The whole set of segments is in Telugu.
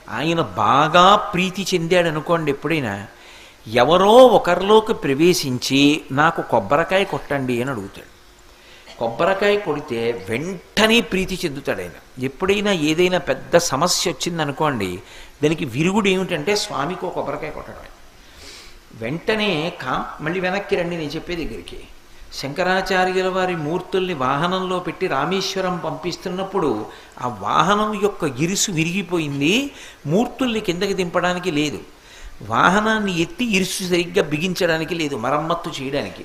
ఆయన బాగా ప్రీతి చెందాడు అనుకోండి ఎప్పుడైనా ఎవరో ఒకరిలోకి ప్రవేశించి నాకు కొబ్బరికాయ కొట్టండి అని అడుగుతాడు కొబ్బరికాయ కొడితే వెంటనే ప్రీతి చెందుతాడు ఆయన ఎప్పుడైనా ఏదైనా పెద్ద సమస్య వచ్చిందనుకోండి దానికి విరుగుడు ఏమిటంటే స్వామికి ఒక కొబ్బరికాయ కొట్టడమే వెంటనే కా మళ్ళీ వెనక్కి రండి నేను చెప్పే దగ్గరికి శంకరాచార్యుల వారి మూర్తుల్ని వాహనంలో పెట్టి రామేశ్వరం పంపిస్తున్నప్పుడు ఆ వాహనం యొక్క ఇరుసు విరిగిపోయింది మూర్తుల్ని కిందకి దింపడానికి లేదు వాహనాన్ని ఎత్తి ఇరుసు సరిగ్గా బిగించడానికి లేదు మరమ్మత్తు చేయడానికి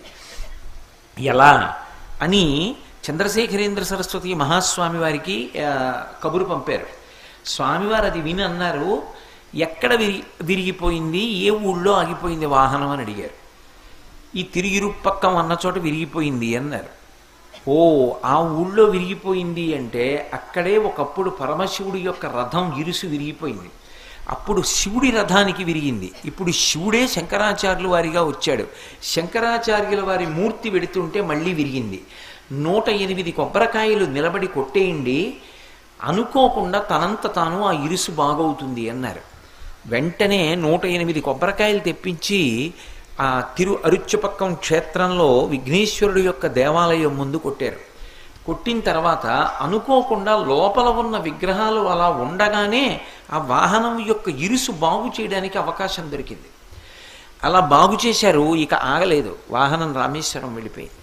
ఎలా అని చంద్రశేఖరేంద్ర సరస్వతి మహాస్వామి వారికి ఆ, కబురు పంపారు స్వామివారు అది విని అన్నారు ఎక్కడ విరి విరిగిపోయింది ఏ ఊళ్ళో ఆగిపోయింది వాహనం అని అడిగారు ఈ తిరిగిరుపక్కం అన్న చోట విరిగిపోయింది అన్నారు ఓ ఆ ఊళ్ళో విరిగిపోయింది అంటే అక్కడే ఒకప్పుడు పరమశివుడి యొక్క రథం ఇరుసు విరిగిపోయింది అప్పుడు శివుడి రథానికి విరిగింది ఇప్పుడు శివుడే శంకరాచార్యుల వారిగా వచ్చాడు శంకరాచార్యుల వారి మూర్తి వెడుతుంటే మళ్ళీ విరిగింది నూట ఎనిమిది కొబ్బరికాయలు నిలబడి కొట్టేయండి అనుకోకుండా తనంత తాను ఆ ఇరుసు బాగవుతుంది అన్నారు వెంటనే నూట ఎనిమిది కొబ్బరికాయలు తెప్పించి ఆ తిరు అరుచుపక్కం క్షేత్రంలో విఘ్నేశ్వరుడు యొక్క దేవాలయం ముందు కొట్టారు కొట్టిన తర్వాత అనుకోకుండా లోపల ఉన్న విగ్రహాలు అలా ఉండగానే ఆ వాహనం యొక్క ఇరుసు బాగు చేయడానికి అవకాశం దొరికింది అలా బాగు చేశారు ఇక ఆగలేదు వాహనం రామేశ్వరం వెళ్ళిపోయింది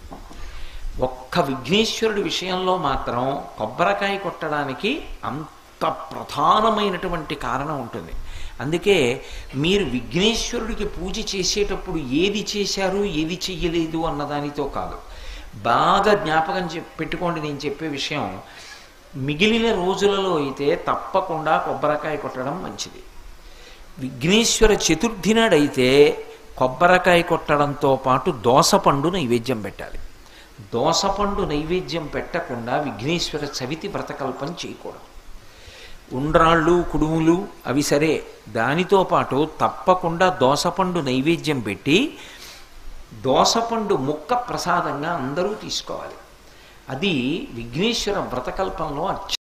ఒక్క విఘ్నేశ్వరుడి విషయంలో మాత్రం కొబ్బరికాయ కొట్టడానికి అంత ప్రధానమైనటువంటి కారణం ఉంటుంది అందుకే మీరు విఘ్నేశ్వరుడికి పూజ చేసేటప్పుడు ఏది చేశారు ఏది చెయ్యలేదు అన్నదానితో కాదు బాగా జ్ఞాపకం చెప్ పెట్టుకోండి నేను చెప్పే విషయం మిగిలిన రోజులలో అయితే తప్పకుండా కొబ్బరికాయ కొట్టడం మంచిది విఘ్నేశ్వర చతుర్థి నాడైతే కొబ్బరికాయ కొట్టడంతో పాటు దోసపండు నైవేద్యం పెట్టాలి దోసపండు నైవేద్యం పెట్టకుండా విఘ్నేశ్వర చవితి వ్రతకల్పం చేయకూడదు ఉండ్రాళ్ళు కుడుములు అవి సరే దానితో పాటు తప్పకుండా దోసపండు నైవేద్యం పెట్టి దోసపండు ముక్క ప్రసాదంగా అందరూ తీసుకోవాలి అది విఘ్నేశ్వర వ్రతకల్పంలో